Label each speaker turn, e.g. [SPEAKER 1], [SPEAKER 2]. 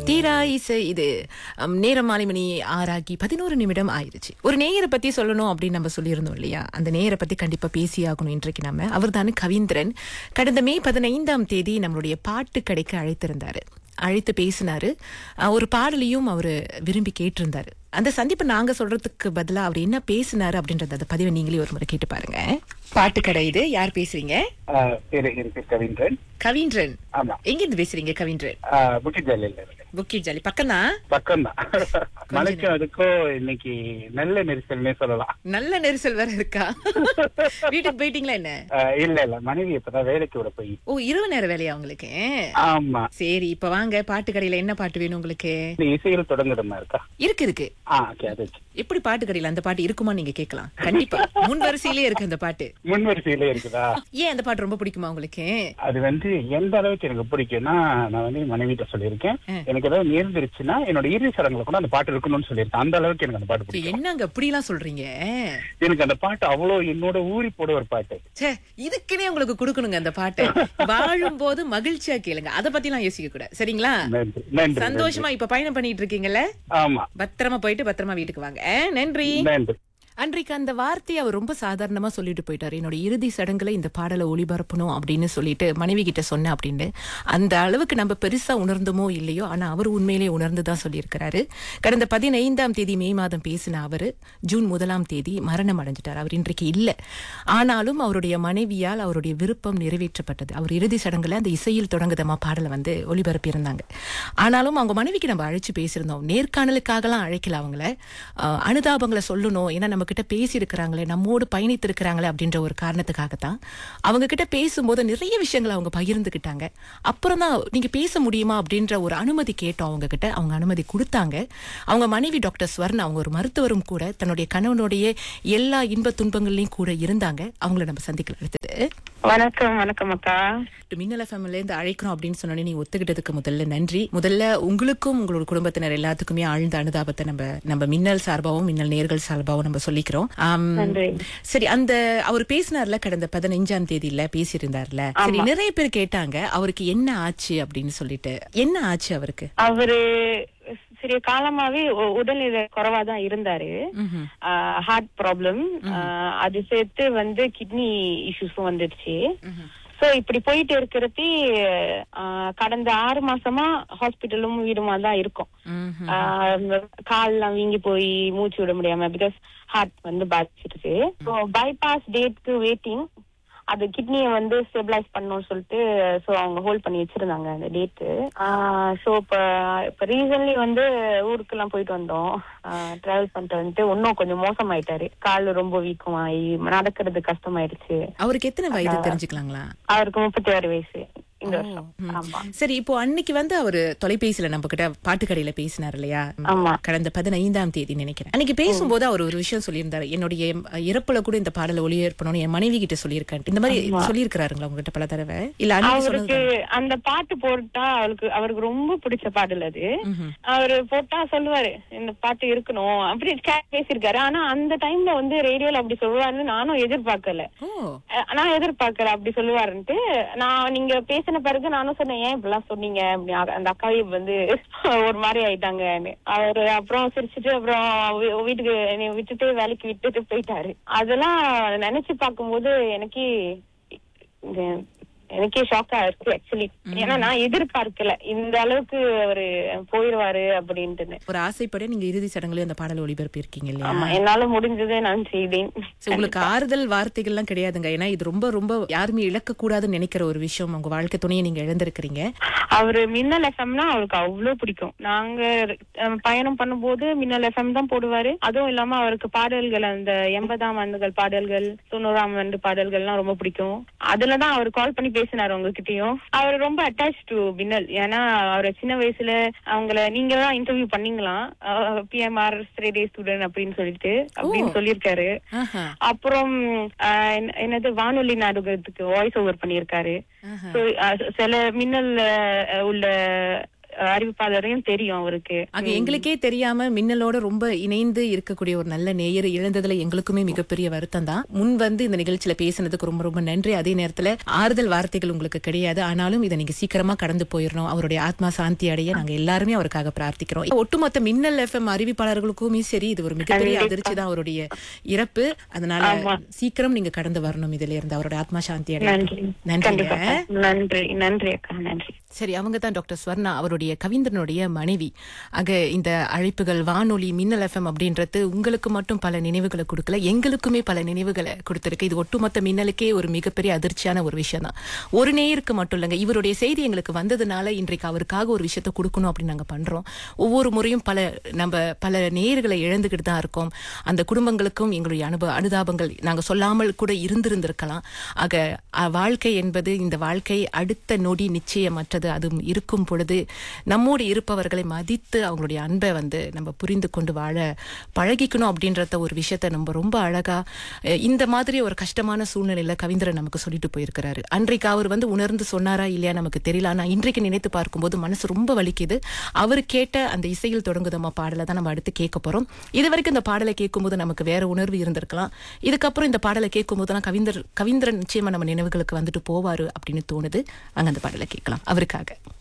[SPEAKER 1] தீரா இசை இது அம், நேரம் மாலை மணி ஆறாகி பதினோரு நிமிடம் ஆயிருச்சு ஒரு நேயரை பத்தி சொல்லணும் அப்படின்னு நம்ம சொல்லியிருந்தோம் இல்லையா அந்த நேயரை பத்தி கண்டிப்பா பேசியாகணும் இன்றைக்கு நம்ம அவர்தானே கவீந்திரன் கடந்த மே பதினைந்தாம் தேதி நம்மளுடைய பாட்டு கடைக்கு அழைத்திருந்தாரு அழைத்து பேசினாரு அஹ், ஒரு பாடலையும் அவரு விரும்பி கேட்டிருந்தாரு அந்த சந்திப்பு நாங்க சொல்றதுக்கு பதிலா அவர் என்ன பேசினாரு அப்படின்றத அந்த பதிவை நீங்களே ஒரு முறை கேட்டு பாருங்க பாட்டு கடை இது யார் பேசுறீங்க
[SPEAKER 2] ஆஹ் பேரு என் பேர் கவின்றன்
[SPEAKER 1] கவீந்திரன்
[SPEAKER 2] ஆமா
[SPEAKER 1] எங்க இருந்து பேசுறீங்க கவீந்திரன்
[SPEAKER 2] ஆஹ் புட்டிஜாலியில இருக்கேன்
[SPEAKER 1] புக்கி ஜாலி பக்கம் தான்
[SPEAKER 2] பக்கம் தான் மலைக்கும் அதுக்கும் இன்னைக்கு நல்ல நெரிசல்னே சொல்லலாம்
[SPEAKER 1] நல்ல நெரிசல் வேற இருக்கா வீட்டுக்கு போயிட்டீங்களா என்ன
[SPEAKER 2] ஆஹ் இல்ல இல்ல மனைவி இப்பதான் வேலைக்கு விட போய்
[SPEAKER 1] ஓ இரவு நேர வேலையா உங்களுக்கு
[SPEAKER 2] ஆமா
[SPEAKER 1] சரி இப்ப வாங்க பாட்டு கடையில என்ன பாட்டு வேணும் உங்களுக்கு
[SPEAKER 2] இந்த இசையில் தொடங்குறமா இருக்கா
[SPEAKER 1] இருக்கு இருக்கு
[SPEAKER 2] ஆ ஓகே அது இருக்கு.
[SPEAKER 1] எப்படி பாட்டு கடையில அந்த பாட்டு இருக்குமா நீங்க கேட்கலாம் கண்டிப்பா முன் வரிசையிலே இருக்கு அந்த பாட்டு
[SPEAKER 2] முன் வரிசையில இருக்குதா
[SPEAKER 1] ஏன் அந்த பாட்டு ரொம்ப பிடிக்குமா உங்களுக்கு
[SPEAKER 2] அது வந்து எந்த அளவுக்கு எனக்கு பிடிக்கும்னா நான் வந்து என் மனைவிட்ட சொல்லியிருக்கேன்
[SPEAKER 1] ம்.
[SPEAKER 2] எனக்கு ஏதாவது நேர்ந்துருச்சுன்னா என்னோட இறுதி சடங்குல கூட அந்த பாட்டு இருக்கணும்னு சொல்லியிருக்கேன் அந்த அளவுக்கு எனக்கு அந்த பாட்டு பிடிக்கும்
[SPEAKER 1] என்னங்க அப்படிலாம் சொல்றீங்க
[SPEAKER 2] எனக்கு அந்த பாட்டு அவ்வளவு என்னோட ஊறி போட ஒரு பாட்டு
[SPEAKER 1] ச்சே இதுக்குன்னே உங்களுக்கு கொடுக்கணுங்க அந்த பாட்டை வாழும் போது மகிழ்ச்சியா கேளுங்க அத பத்தி எல்லாம் யோசிக்க கூடாது சரிங்களா
[SPEAKER 2] நன்றி நன்றி
[SPEAKER 1] சந்தோஷமா இப்ப பயணம் பண்ணிட்டு இருக்கீங்கல்ல
[SPEAKER 2] ஆமா
[SPEAKER 1] பத்திரமா போயிட்டு பத்திரமா வீட்டுக்கு வாங்க ஆ, நன்றி
[SPEAKER 2] நன்றி
[SPEAKER 1] அன்றைக்கு அந்த வார்த்தையை அவர் ரொம்ப சாதாரணமா சொல்லிட்டு போயிட்டாரு என்னோட இறுதி சடங்குல இந்த பாடலை ஒளிபரப்பணும் அப்படின்னு சொல்லிட்டு மனைவி கிட்ட சொன்னேன் அப்படின்னு அந்த அளவுக்கு நம்ம பெருசா உணர்ந்தோமோ இல்லையோ ஆனா அவர் உண்மையிலே உணர்ந்து தான் சொல்லியிருக்கிறாரு கடந்த பதினைந்தாம் தேதி மே மாதம் பேசின அவர் ஜூன் முதலாம் தேதி மரணம் அடைஞ்சிட்டார் அவர் இன்றைக்கு இல்ல ஆனாலும் அவருடைய மனைவியால் அவருடைய விருப்பம் நிறைவேற்றப்பட்டது அவர் இறுதி சடங்குல அந்த இசையில் தொடங்குதமா பாடலை வந்து ஒளிபரப்பி இருந்தாங்க ஆனாலும் அவங்க மனைவிக்கு நம்ம அழைச்சு பேசியிருந்தோம் நேர்காணலுக்காகலாம் அழைக்கல அவங்கள ஆஹ், அனுதாபங்களை சொல்லணும் ஏன்னா நம்ம கிட்ட பேசி இருக்கிறாங்களே நம்மோடு பயணித்து இருக்கிறாங்களே அப்படின்ற ஒரு காரணத்துக்காகத்தான் அவங்க கிட்ட பேசும்போது நிறைய விஷயங்களை அவங்க பகிர்ந்துக்கிட்டாங்க அப்புறம் தான் நீங்க பேச முடியுமா அப்படின்ற ஒரு அனுமதி கேட்டோம் அவங்க கிட்ட அவங்க அனுமதி கொடுத்தாங்க அவங்க மனைவி டாக்டர் ஸ்வர்ணா அவங்க ஒரு மருத்துவரும் கூட தன்னுடைய கணவனுடைய எல்லா இன்ப துன்பங்கள்லயும் கூட இருந்தாங்க அவங்கள நம்ம சந்திக்கல அடுத்தது
[SPEAKER 3] வணக்கம் வணக்கம் அக்கா
[SPEAKER 1] மின்னல ஃபேமிலில இருந்து அழைக்கிறோம் அப்படின்னு சொன்னோன்னே நீ ஒத்துக்கிட்டதுக்கு முதல்ல நன்றி முதல்ல உங்களுக்கும் உங்களோட குடும்பத்தினர் எல்லாத்துக்குமே ஆழ்ந்த அனுதாபத்தை நம்ம நம்ம மின்னல் சார்பாகவும் மின்னல் நேர்கள் சார்பாகவும் நம்ம சொல்லிக்கிறோம் ஆம்,
[SPEAKER 3] நன்றி.
[SPEAKER 1] சரி அந்த அவர் பேசினார்ல கடந்த பதினைஞ்சாம் தேதியில பேசியிருந்தார்ல சரி நிறைய பேர் கேட்டாங்க அவருக்கு என்ன ஆச்சு அப்படின்னு சொல்லிட்டு என்ன ஆச்சு அவருக்கு
[SPEAKER 3] அவரு சிறிய காலமாவே உ- உடல்நிலை குறைவா தான் இருந்தாரு
[SPEAKER 1] ம்ஹும்.
[SPEAKER 3] ஹார்ட் ப்ராப்ளம் அது சேர்த்து வந்து கிட்னி இஷ்யூஸும் வந்துடுச்சு சோ இப்படி போயிட்டு இருக்கிறது கடந்த ஆறு மாசமா ஹாஸ்பிட்டலும் வீடுமா தான் இருக்கும்
[SPEAKER 1] ம்ஹும்.
[SPEAKER 3] கால்லாம் வீங்கி போய் மூச்சு விட முடியாம பிகாஸ் ஹார்ட் வந்து பாதிச்சிருச்சு ஸோ பைபாஸ் டேட்க்கு வெயிட்டிங் அது கிட்னியை வந்து ஸ்டெபிலைஸ் பண்ணணும்னு சொல்லிட்டு ஸோ அவங்க ஹோல்ட் பண்ணி வச்சிருந்தாங்க அந்த டேட்டு ஸோ இப்போ இப்போ ரீசன்லி வந்து ஊருக்கெல்லாம் போயிட்டு வந்தோம் டிராவல் பண்ணிட்டு வந்துட்டு இன்னும் கொஞ்சம் மோசமாயிட்டாரு கால் ரொம்ப வீக்கமாயி நடக்கிறது கஷ்டமாயிடுச்சு
[SPEAKER 1] அவருக்கு எத்தனை வயது தெரிஞ்சுக்கலாங்களா
[SPEAKER 3] அவருக்கு முப்பத்தி ஆறு வயசு இந்த வருஷம்
[SPEAKER 1] ம்.
[SPEAKER 3] ஆமா
[SPEAKER 1] சரி இப்போ அன்னைக்கு வந்து அவரு தொலைபேசியில நம்ம கிட்ட பாட்டுக்கடையில பேசினார் இல்லையா
[SPEAKER 3] ஆமா.
[SPEAKER 1] கடந்த பதினைந்தாம் தேதி நினைக்கிறேன் அன்னைக்கு பேசும்போது அவர் ஒரு விஷயம் சொல்லியிருந்தாரு என்னுடைய அஹ், இறப்புல கூட இந்த பாடலை ஒளிபரப்பணும்னு என் மனைவி கிட்ட சொல்லியிருக்கேன் இந்த மாதிரி சொல்லியிருக்கிறாருங்களா உங்ககிட்ட பல தடவை இல்ல அன்னைக்கு
[SPEAKER 3] அவருக்கு
[SPEAKER 1] சொன்னது
[SPEAKER 3] அந்த பாட்டு போட்டா அவருக்கு அவருக்கு ரொம்ப பிடிச்ச பாடல் அது
[SPEAKER 1] ம்ஹும்.
[SPEAKER 3] அவரு போட்டா சொல்லுவாரு இந்த பாட்டு இருக்கணும் அப்படி கே- பேசியிருக்காரு ஆனா அந்த டைம்ல வந்து ரேடியோல அப்படி சொல்லுவாருன்னு நானும் எதிர்பார்க்கல
[SPEAKER 1] ஓ
[SPEAKER 3] அஹ் நான் எதிர்பார்க்கல அப்படி சொல்லுவாருன்ட்டு நான் நீங்க பேசின பிறகு நானும் சொன்னேன் ஏன் இப்படிலாம் சொன்னீங்க அப்படி அ- அந்த அக்காவே வந்து ஒரு மாதிரி ஆயிட்டாங்கன்னு அவரு அப்புறம் சிரிச்சுட்டு அப்புறம் வீ- வீட்டுக்கு என்னை விட்டுட்டு வேலைக்கு விட்டுட்டு போயிட்டாரு அதெல்லாம் நினைச்சு பார்க்கும்போது எனக்கே இது எனக்கே ஷாக்கா இருக்கு ஆக்சுவலி ஏன்னா நான் எதிர்பார்க்கல இந்த அளவுக்கு அவரு போயிருவாரு அப்படின்ட்டுன்னு
[SPEAKER 1] ஒரு ஆசைப்பட நீங்க இறுதி சடங்குல அந்த பாடல் ஒளிபரப்பி இருக்கீங்க இல்லையா
[SPEAKER 3] ஆமா என்னால முடிஞ்சதை நான் செய்தேன்
[SPEAKER 1] So, உங்களுக்கு ஆறுதல் வார்த்தைகள்லாம் கிடையாதுங்க ஏன்னா இது ரொம்ப ரொம்ப யாருமே இழக்க கூடாதுன்னு நினைக்கிற ஒரு விஷயம் உங்க வாழ்க்கை துணையை நீங்க இழந்திருக்கிறீங்க
[SPEAKER 3] அவரு மின்னல் எஃப்எம்னா அவருக்கு அவ்வளவு பிடிக்கும் நாங்க அஹ், பயணம் பண்ணும்போது மின்னல் எஃப்எம் தான் போடுவாரு அதுவும் இல்லாம அவருக்கு பாடல்கள் அந்த எண்பதாம் ஆண்டுகள் பாடல்கள் தொண்ணூறாம் ஆண்டு பாடல்கள்லாம் ரொம்ப பிடிக்கும் அதுலதான் அவர் கால் பண்ணி பேசினாரு உங்ககிட்டயும் அவர் ரொம்ப அட்டாச் டு மின்னல் ஏன்னா அவர் சின்ன வயசுல அவங்கள நீங்க தான் இன்டர்வியூ பண்ணீங்களாம் பிஎம்ஆர் ஸ்ட்ரேடே ஸ்டூடெண்ட் அப்படின்னு சொல்லிட்டு அப்படின்னு சொல்லியிருக்காரு
[SPEAKER 1] ஆஹா
[SPEAKER 3] அப்புறம் அஹ், என்ன- என்னது வானொலி நாடகத்துக்கு வாய்ஸ் ஓவர் பண்ணியிருக்காரு
[SPEAKER 1] ஆஹா
[SPEAKER 3] So, அஹ், சில மின்னல் அஹ், உள்ள அறிவிப்பாளரையும் தெரியும் அவருக்கு
[SPEAKER 1] ஆக எங்களுக்கே தெரியாம மின்னலோட ரொம்ப இணைந்து இருக்கக்கூடிய ஒரு நல்ல நேயர் இழந்ததுல எங்களுக்குமே மிகப்பெரிய வருத்தம் தான் முன் வந்து இந்த நிகழ்ச்சியில பேசினதுக்கு ரொம்ப ரொம்ப நன்றி அதே நேரத்துல ஆறுதல் வார்த்தைகள் உங்களுக்கு கிடையாது ஆனாலும் இதை நீங்க சீக்கிரமா கடந்து போயிடணும் அவருடைய ஆத்மா சாந்தி அடைய நாங்க எல்லாருமே அவருக்காக பிரார்த்திக்கிறோம் ஒட்டுமொத்த மின்னல் எஃப்எம் அறிவிப்பாளர்களுக்குமே சரி இது ஒரு மிகப்பெரிய அதிர்ச்சி தான் அவருடைய இறப்பு அதனால சீக்கிரம் நீங்க கடந்து வரணும் இதுல இருந்து அவருடைய ஆத்மா சாந்தி அடைய
[SPEAKER 3] நன்றி
[SPEAKER 1] நன்றிங்க
[SPEAKER 3] கண்டிப்பா நன்றி நன்றி அக்கா நன்றி
[SPEAKER 1] சரி அவங்க தான் டாக்டர் ஸ்வர்ணா அவருடைய கவிந்தனுடைய மனைவி ஆக இந்த அழைப்புகள் வானொலி மின்னல் எஃப்எம் அப்படின்றது உங்களுக்கு மட்டும் பல நினைவுகளை கொடுக்கல எங்களுக்குமே பல நினைவுகளை கொடுத்திருக்கு இது ஒட்டுமொத்த மின்னலுக்கே ஒரு மிகப்பெரிய அதிர்ச்சியான ஒரு விஷயம் தான் ஒரு நேயருக்கு மட்டும் இல்லைங்க இவருடைய செய்தி எங்களுக்கு வந்ததுனால இன்றைக்கு அவருக்காக ஒரு விஷயத்த கொடுக்கணும் அப்படின்னு நாங்க பண்றோம் ஒவ்வொரு முறையும் பல நம்ம பல நேயர்களை இழந்துகிட்டு தான் இருக்கோம் அந்த குடும்பங்களுக்கும் எங்களுடைய அனுபவ அனுதாபங்கள் நாங்க சொல்லாமல் கூட இருந்திருந்திருக்கலாம் ஆக அ, வாழ்க்கை என்பது இந்த வாழ்க்கை அடுத்த நொடி நிச்சயமற்றது அதுவும் இருக்கும் பொழுது நம்மோடு இருப்பவர்களை மதித்து அவங்களுடைய அன்பை வந்து நம்ம புரிந்து கொண்டு வாழ பழகிக்கணும் அப்படின்றத ஒரு விஷயத்த நம்ம ரொம்ப அழகா அஹ், இந்த மாதிரி ஒரு கஷ்டமான சூழ்நிலையில கவிஞரன் நமக்கு சொல்லிட்டு போயிருக்கிறாரு அன்றைக்கு அவர் வந்து உணர்ந்து சொன்னாரா இல்லையா நமக்கு தெரியல ஆனா இன்றைக்கு நினைத்து பார்க்கும்போது மனசு ரொம்ப வலிக்குது அவர் கேட்ட அந்த இசையில் தொடங்குதம்மா பாடலை தான் நம்ம அடுத்து கேட்க போறோம் இது வரைக்கும் இந்த பாடலை கேட்கும்போது நமக்கு வேற உணர்வு இருந்திருக்கலாம் இதுக்கப்புறம் இந்த பாடலை கேட்கும்போதெல்லாம் கவிஞர் கவிஞரன் நிச்சயமா நம்ம நினைவுகளுக்கு வந்துட்டு போவாரு அப்படின்னு தோணுது அங்க அந்த பாடலை கேட்கலாம் அவருக்காக